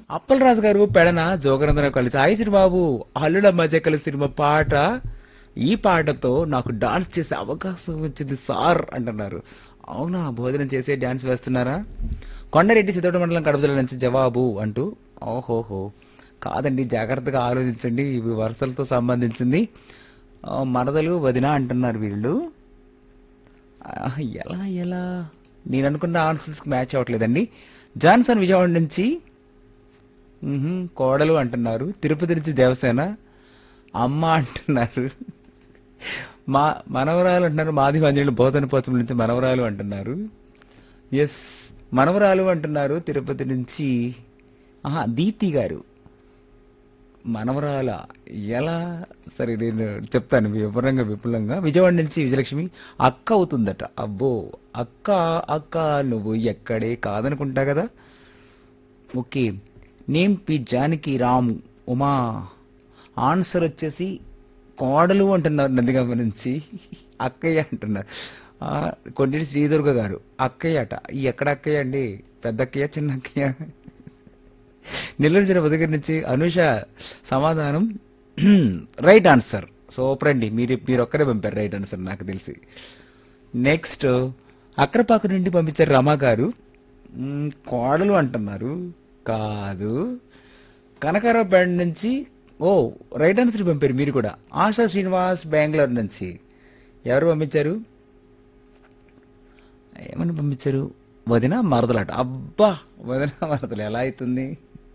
అప్పలరాజు గారు పెడన జోగనందన కలిసి ఆయిచిన బాబు అల్లుడ మధ్య కలిసి సినిమా పాట ఈ పాటతో నాకు డాన్స్ చేసే అవకాశం వచ్చింది సార్ అంటున్నారు అవునా భోజనం చేసే డాన్స్ వేస్తున్నారా కొండరెడ్డి చిత్తూరు మండలం కడప జిల్లా నుంచి జవాబు అంటూ ఓహోహో కాదండి జాగ్రత్తగా ఆలోచించండి ఇవి వరుసలతో సంబంధించింది ఆ, మరదలు వదిన అంటున్నారు వీళ్ళు ఆ, ఎలా ఎలా నేను అనుకున్న ఆన్సర్స్ మ్యాచ్ అవ్వట్లేదండి జాన్సన్ విజయవాడ నుంచి మ్హూ, కోడలు అంటున్నారు తిరుపతి నుంచి దేవసేన అమ్మ అంటున్నారు మా మనవరాలు అంటున్నారు మాది మంజులు బోధన పోచం నుంచి మనవరాలు అంటున్నారు ఎస్ మనవరాలు అంటున్నారు తిరుపతి నుంచి ఆహా దీప్తి గారు మనవరాల ఎలా సరే నేను చెప్తాను వివరంగా విపులంగా విజయవాడ నుంచి విజయలక్ష్మి అక్క అవుతుందట అబ్బో అక్క అక్క నువ్వు ఎక్కడే కాదనుకుంటా కదా okay name P Janaki Ramu Uma answer వచ్చేసి కోడలు అంటున్నారు నందిగామ నుంచి అక్కయ్య అంటున్నారు ఆ, కొండేటి శ్రీదుర్గ గారు అక్కయ్య అట ఈ ఎక్కడ అక్కయ్య అండి పెద్ద అక్కయ్య చిన్న అక్కయ్య నెల్లూరు జిల్లా ఉదగిరి నుంచి అనుష సమాధానం రైట్ ఆన్సర్ సూపర్ అండి మీరు మీరు ఒక్కరే పంపారు రైట్ ఆన్సర్ నాకు తెలిసి నెక్స్ట్ అక్రపాకు నుండి పంపించారు రమా గారు మ్, కోడలు అంటున్నారు కాదు కనకారావుపేట నుంచి ఓ రైట్ ఆన్సర్ పంపారు మీరు కూడా ఆశా శ్రీనివాస్ బెంగళూరు నుంచి ఎవరు పంపించారు ఏమని పంపించారు వదిన మరదలాట అబ్బా వదిన మరదలు ఎలా అవుతుంది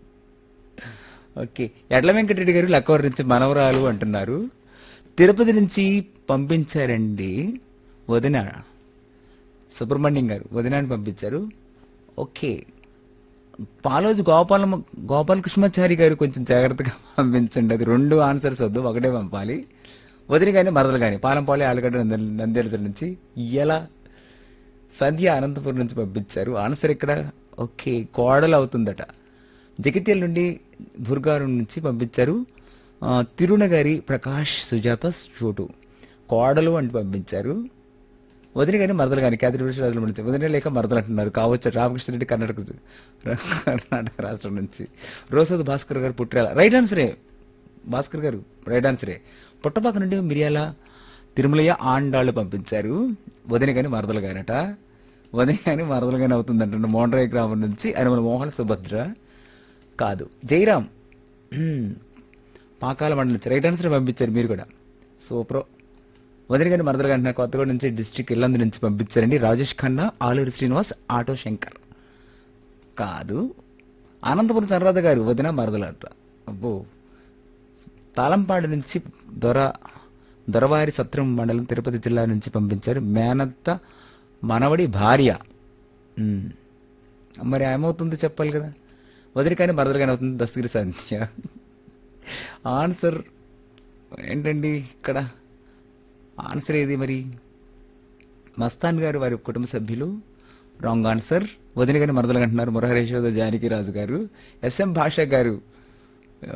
ఓకే ఎడ్ల వెంకటరెడ్డి గారు లక్కవరి నుంచి మనవరాలు అంటున్నారు తిరుపతి నుంచి పంపించారండి వదిన సుబ్రహ్మణ్యం గారు వదినాన్ని పంపించారు ఓకే పాలోజు గోపాల గోపాలకృష్ణాచారి గారు కొంచెం జాగ్రత్తగా పంపించండి అది రెండు ఆన్సర్స్ వద్దు ఒకటే పంపాలి వదిన కానీ మరదలు కానీ పాలంపాలి ఆలుగడ్డ నంది- నంద్యాల నుంచి ఎలా సంధ్య అనంతపురం నుంచి పంపించారు ఆన్సర్ ఇక్కడ ఓకే కోడలు అవుతుందట జగిత్యాల నుండి భుర్గారు నుంచి పంపించారు ఆ, తిరునగారి ప్రకాష్ సుజాత చోటు కోడలు అని పంపించారు వదిన గాని మరదలు గాని క్యాథరి రాజుల నుంచి వదిన లేక మరదలు అంటున్నారు కావచ్చు రామకృష్ణ రెడ్డి కర్ణాటక కర్ణాటక రాష్ట్రం నుంచి రోసద్ భాస్కర్ గారు పుట్టాల రైట్ ఆన్సరే భాస్కర్ గారు రైట్ ఆన్సరే పుట్టపాక నుండి మిరియాల తిరుమలయ్య ఆండాళ్ళు పంపించారు వదిన గాని మరదలు గానట వదిన గాని మరదలు గాని అవుతుందంట మోండ్రాయి గ్రామం నుంచి అనుమల మోహన్ సుభద్ర కాదు జయరాం హ్మ్. పాకాల మండలి నుంచి రైట్ ఆన్సర్ పంపించారు మీరు కూడా సూపర్ వదిన గారి మరదలు గారి కొత్తగూడ నుంచి డిస్టిక్ ఇల్లందు నుంచి పంపించారండి రాజేష్ ఖన్నా ఆలూరి శ్రీనివాస్ ఆటో శంకర్ కాదు అనంతపురం సరరాధ గారు వదిన మరదలట అబ్బో తాళంపాడు నుంచి దొర దొరవారి సత్రం మండలం తిరుపతి జిల్లా నుంచి పంపించారు మేనత్త మనవడి భార్య ఉమ్. మరి ఏమవుతుందో చెప్పాలి కదా వదిలికాని మరదలుగానే అవుతుంది దస్తగిరి సంధ్య ఆన్సర్ ఏంటండి ఇక్కడ ఆన్సర్ ఏది మరి మస్తాన్ గారు వారి కుటుంబ సభ్యులు రాంగ్ ఆన్సర్ వదిన గారి మరదలు అంటున్నారు మురహరేశ్వర జానకి రాజు గారు ఎస్ఎం భాష గారు